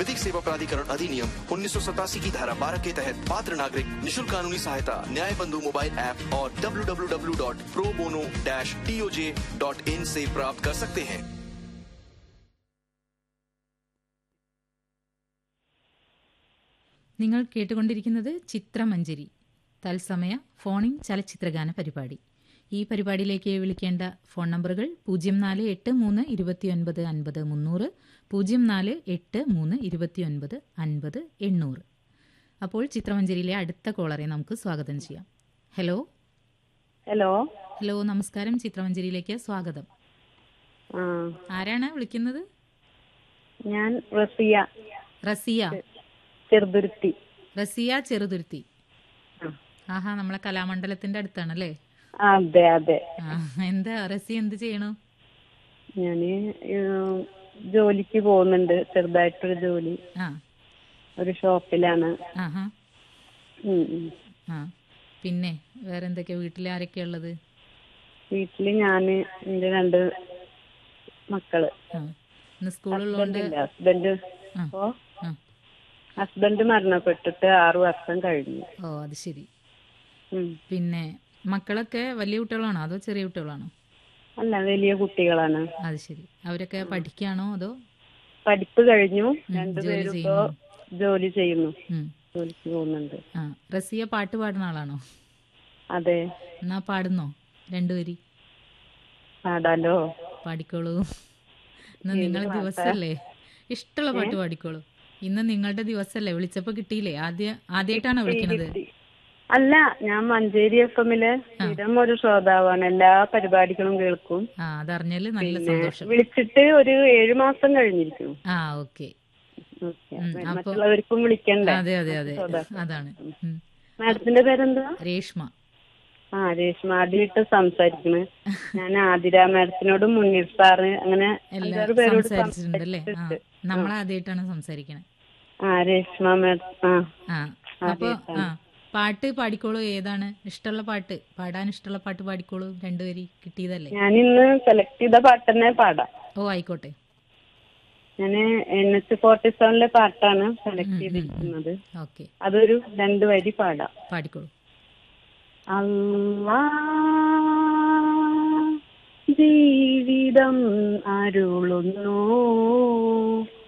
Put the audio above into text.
विधिक सेवा प्राधिकरण अधिनियम उन्नीस की धारा 12 के तहत पात्र नागरिक निशुल्क कानूनी सहायता न्याय बंधु मोबाइल ऐप और www.probono-toj.in से प्राप्त कर सकते हैं നിങ്ങൾ കേട്ടുകൊണ്ടിരിക്കുന്നത് ചിത്രമഞ്ജരി തത്സമയ ഫോണിൻ ചലച്ചിത്രഗാന പരിപാടി ഈ പരിപാടിയിലേക്ക് വിളിക്കേണ്ട ഫോൺ നമ്പറുകൾ പൂജ്യം നാല് എട്ട് മൂന്ന് ഇരുപത്തിയൊൻപത് അൻപത് മുന്നൂറ് പൂജ്യം നാല് എട്ട് മൂന്ന് ഇരുപത്തിയൊൻപത് അൻപത് എണ്ണൂറ് അപ്പോൾ ചിത്രമഞ്ജരിയിലെ അടുത്ത കോളറെ നമുക്ക് സ്വാഗതം ചെയ്യാം ഹലോ ഹലോ ഹലോ നമസ്കാരം ചിത്രമഞ്ജരിയിലേക്ക് സ്വാഗതം ആ ആരാണ് വിളിക്കുന്നത് ഞാൻ റസിയ റസിയ ചെറുതുരുത്തി റസിയ ചെറുതുരുത്തി ആ. ആഹാ നമ്മളെ കലാമണ്ഡലത്തിന്റെ അടുത്താണല്ലേ അതെ അതെ ആ, എന്താ റസിയ എന്ത് ചെയ്യണു ഞാന് ഏഹ്, ജോലിക്ക് പോകുന്നുണ്ട് ചെറുതായിട്ടൊരു ജോലി ആ ഒരു ഷോപ്പിലാണ് ആഹാ ഉം, ഉം. ആ പിന്നെ വേറെ എന്തൊക്കെയാ വീട്ടിൽ ആരൊക്കെയാ ഉള്ളത് വീട്ടില് ഞാന് എന്റെ രണ്ട് മക്കള് ആ ഇന്ന് സ്കൂളുള്ളതുകൊണ്ട് ഹസ്ബൻഡില്ല ഹസ്ബൻഡ് ആ. അപ്പോ ആ ഹസ്ബൻഡ് മരണപ്പെട്ടിട്ട് ആറു വർഷം കഴിഞ്ഞു ഓ അത് ശരി ഉം. പിന്നെ മക്കളൊക്കെ വലിയ കുട്ടികളാണോ അതോ ചെറിയ കുട്ടികളാണോ അല്ല വലിയ കുട്ടികളാണ് അത് ശരി അവരൊക്കെ പഠിക്കുകയാണോ അതോ പഠിപ്പ് കഴിഞ്ഞു ജോലി രണ്ടുപേരും ഇപ്പോ ചെയ്യുന്നു. ജോലി ചെയ്യുന്നു ഉം. ജോലിക്ക് പോകുന്നുണ്ട് ആ റസിയ പാട്ട് പാടുന്ന ആളാണോ അതെ എന്നാ പാടുന്നോ രണ്ടുപേരി പാടാലോ പാടിക്കോളൂ ഇന്ന് നിങ്ങളെ ദിവസല്ലേ ഇഷ്ടമുള്ള പാട്ട് പാടിക്കോളൂ ഇന്ന് നിങ്ങളുടെ ദിവസല്ലേ വിളിച്ചപ്പോ കിട്ടിയില്ലേ ആദ്യ ആദ്യമായിട്ടാണോ വിളിക്കണത് അല്ല ഞാൻ മഞ്ചേരി എഫ് എമ്മില് സ്ഥിരം ഒരു ശ്രോതാവാണ് എല്ലാ പരിപാടികളും കേൾക്കും ആ അതറിഞ്ഞാല് നല്ല സന്തോഷം വിളിച്ചിട്ട് ഒരു ഏഴു മാസം കഴിഞ്ഞിരിക്കുന്നു ആ ഓക്കെ ഓക്കേ. ഉം, അപ്പൊ- മറ്റുള്ളവർക്കും വിളിക്കണ്ടേ അതെ അതെ അതെ അതാണ് ഉം. മാഡത്തിന്റെ പേരെന്താ രേഷ്മ ആ രേഷ്മ ആദ്യമായിട്ട് സംസാരിക്കണ് ഞാൻ ആതിര മാഡത്തിനോടും മുന്നീർ സാറ് അങ്ങനെ എല്ലാ അഞ്ചാറ് പേരോട് സംസാരിച്ചിട്ടുണ്ടല്ലേ ആ സംസാരിച്ചിട്ടുണ്ട്. നമ്മൾ ആദ്യമായിട്ടാണ് സംസാരിക്കണേ ആ രേഷ്മ മാഡം ആ ആ അപ്പൊ ആ പാട്ട് പാടിക്കോളൂ ഏതാണ് ഇഷ്ടമുള്ള പാട്ട് പാടാൻ ഇഷ്ടമുള്ള പാട്ട് പാടിക്കോളൂ രണ്ടുപേരി കിട്ടിയതല്ലേ ഞാൻ ഇന്ന് സെലക്ട് ചെയ്ത പാട്ട് തന്നെ പാടാം ഓ ആയിക്കോട്ടെ ഞാൻ എൻ എച്ച് ഫോർട്ടി സെവനിലെ പാട്ടാണ് സെലക്ട് ചെയ്തിരിക്കുന്നത് ഓക്കെ അതൊരു രണ്ട് വരി പാടാം പാടിക്കോളൂ അല്ലാ ജീവിതം അരുളുന്നു